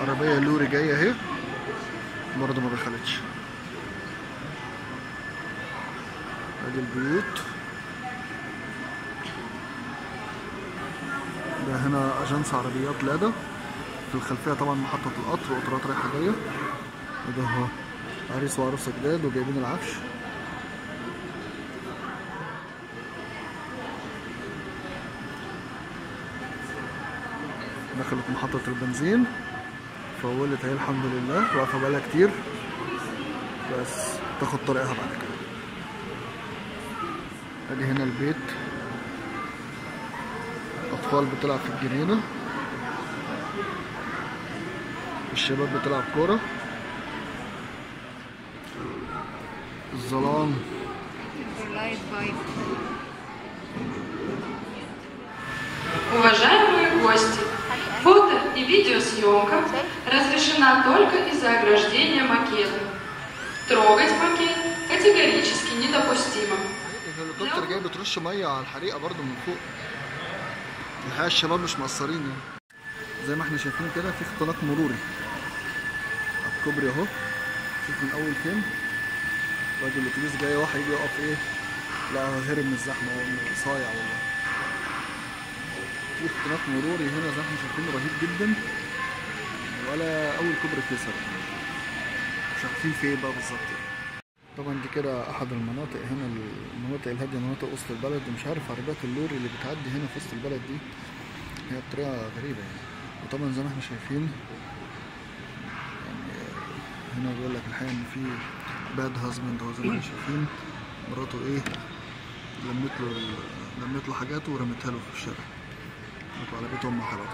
عربية لوري جاية اهي برضه ما دخلتش ادي البيوت ده هنا اجنس عربيات لادا في الخلفية طبعا محطة القطر وقطارات رايحة جاية وده هو عريس وعروسة جداد وجايبين العفش دخلت محطة البنزين فولت اهي الحمد لله واقفة بقالها كتير بس تاخد طريقها بعد كده ادي هنا البيت اطفال بتلعب في الجنينة الشباب بتلعب كورة الظلام Уважаемые гости, фото и видеосъемка разрешена только из-за ограждения макета. Трогать макет категорически недопустимо. الهليكوبتر جاي بترش ميه على الحريقه برضو من فوق الحقيقه الشباب مش مقصرين يعني زي ما احنا شايفين كده في اختناق مروري على الكوبري اهو شوف من اول فين وادي الاتوبيس جاي واحد يجي يقف ايه لا هو هرب من الزحمه هو صايع والله في اختناق مروري هنا زي ما احنا شايفين رهيب جدا ولا اول كوبري اتكسر مش عارفين في ايه بقى بالظبط طبعا دي كده احد المناطق هنا المناطق الهاديه مناطق وسط البلد ومش عارف عربيات اللوري اللي بتعدي هنا في وسط البلد دي هي بطريقه غريبه يعني وطبعا زي ما احنا شايفين يعني هنا بيقول لك الحقيقه ان في باد هازبند اهو زي ما احنا شايفين مراته ايه لمت له لمت له حاجاته ورمتها له في الشارع راحوا على بيت امه حرقته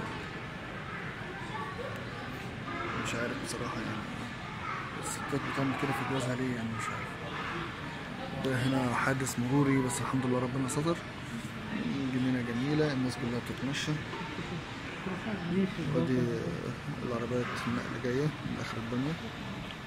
مش عارف بصراحه يعني الستات بتعمل كده في جوازها ليه يعني مش عارف ده هنا حادث مروري بس الحمد لله ربنا ستر جنينة جميلة الناس كلها بتتمشى ودي العربيات النقل جاية من آخر الدنيا